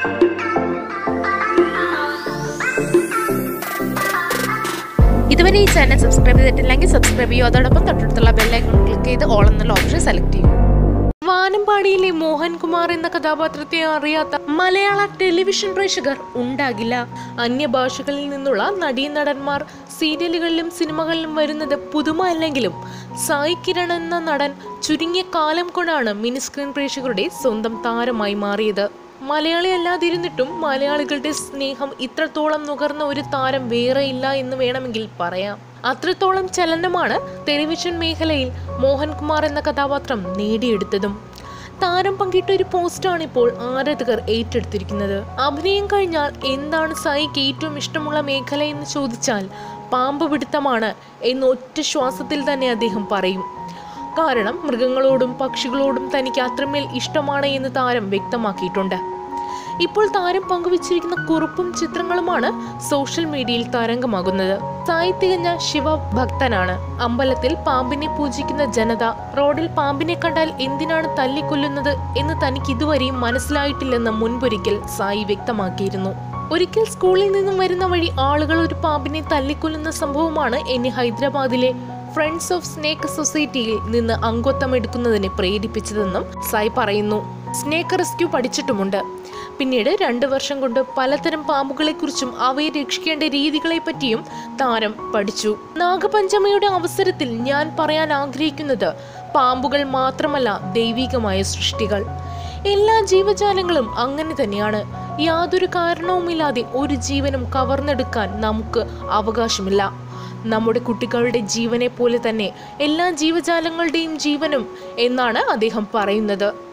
ഇതുവരെ ഈ channel subscribe ചെയ്തിട്ടില്ലെങ്കിൽ സബ്സ്ക്രൈബ് ചെയ്യൂ അതോടൊപ്പം തൊട്ടടുത്തുള്ള ബെല്ലൈക്കൺ ക്ലിക്ക് ചെയ്ത് ഓൾ എന്നുള്ള ഓപ്ഷൻ സെലക്ട് ചെയ്യൂ വാനമ്പാടിയിലെ മോഹൻകുമാർ എന്ന കഥാപാത്രത്തെ അറിയാത്ത മലയാള ടെലിവിഷൻ പ്രേക്ഷകർ ഉണ്ടാകില്ല അന്യഭാഷകളിൽ നിന്നുള്ള നടീനടന്മാർ സീരിയലുകളിലും സിനിമകളിലും വരുന്നത് പുതുമ അല്ലെങ്കിലും സായി കിരൺ എന്ന നടൻ ചുരുങ്ങിയ കാലം കൊണ്ടാണ് മിനി സ്ക്രീൻ പ്രേക്ഷകരുടെ സ്വന്തം താരമായി മാറിയത് മലയാളി അല്ലാതിരുന്നിട്ടും മലയാളികളുടെ സ്നേഹം ഇത്രത്തോളം നുകർന്ന ഒരു താരം വേറെയില്ല എന്ന് വേണമെങ്കിൽ പറയാം അത്രത്തോളം ചലനമാണ് ടെലിവിഷൻ മേഖലയിൽ മോഹൻകുമാർ എന്ന കഥാപാത്രം നേടിയെടുത്തതും താരം പങ്കിട്ട ഒരു പോസ്റ്റാണ് ഇപ്പോൾ ആരാധകർ ഏറ്റെടുത്തിരിക്കുന്നത് അഭിനയം കഴിഞ്ഞാൽ എന്താണ് സായിക്ക് ഏറ്റവും ഇഷ്ടമുള്ള മേഖല എന്ന് ചോദിച്ചാൽ പാമ്പ് പിടുത്തമാണ് എന്ന് ഒറ്റ ശ്വാസത്തിൽ തന്നെ അദ്ദേഹം പറയും കാരണം മൃഗങ്ങളോടും പക്ഷികളോടും തനിക്ക് അത്രമേൽ ഇഷ്ടമാണ് എന്ന് താരം വ്യക്തമാക്കിയിട്ടുണ്ട് ഇപ്പോൾ താരം പങ്കുവച്ചിരിക്കുന്ന കുറിപ്പും ചിത്രങ്ങളുമാണ് സോഷ്യൽ മീഡിയയിൽ തരംഗമാകുന്നത് സായി തികഞ്ഞ ശിവഭക്തനാണ് അമ്പലത്തിൽ പാമ്പിനെ പൂജിക്കുന്ന ജനത റോഡിൽ പാമ്പിനെ കണ്ടാൽ എന്തിനാണ് തല്ലിക്കൊല്ലുന്നത് എന്ന് തനിക്ക് ഇതുവരെയും മനസ്സിലായിട്ടില്ലെന്ന് മുൻപൊരിക്കൽ സായി വ്യക്തമാക്കിയിരുന്നു ഒരിക്കൽ സ്കൂളിൽ നിന്നും വരുന്ന വഴി ആളുകൾ ഒരു പാമ്പിനെ തല്ലിക്കൊല്ലുന്ന സംഭവമാണ് എന്നെ ഹൈദരാബാദിലെ ഫ്രണ്ട്സ് ഓഫ് സ്നേക്ക് സൊസൈറ്റിയിൽ നിന്ന് അംഗത്വം എടുക്കുന്നതിന് പ്രേരിപ്പിച്ചതെന്നും സായി പറയുന്നു സ്നേക്ക് റെസ്ക്യൂ പഠിച്ചിട്ടുമുണ്ട് പിന്നീട് രണ്ട് വർഷം കൊണ്ട് പലതരം പാമ്പുകളെക്കുറിച്ചും അവയെ രക്ഷിക്കേണ്ട രീതികളെ പറ്റിയും താരം പഠിച്ചു നാഗപഞ്ചമിയുടെ അവസരത്തിൽ ഞാൻ പറയാൻ ആഗ്രഹിക്കുന്നത് പാമ്പുകൾ മാത്രമല്ല ദൈവികമായ സൃഷ്ടികൾ എല്ലാ ജീവജാലങ്ങളും അങ്ങനെ തന്നെയാണ് യാതൊരു കാരണവുമില്ലാതെ ഒരു ജീവനും കവർന്നെടുക്കാൻ നമുക്ക് അവകാശമില്ല നമ്മുടെ കുട്ടികളുടെ ജീവനെ പോലെ തന്നെ എല്ലാ ജീവജാലങ്ങളുടെയും ജീവനും എന്നാണ് അദ്ദേഹം പറയുന്നത്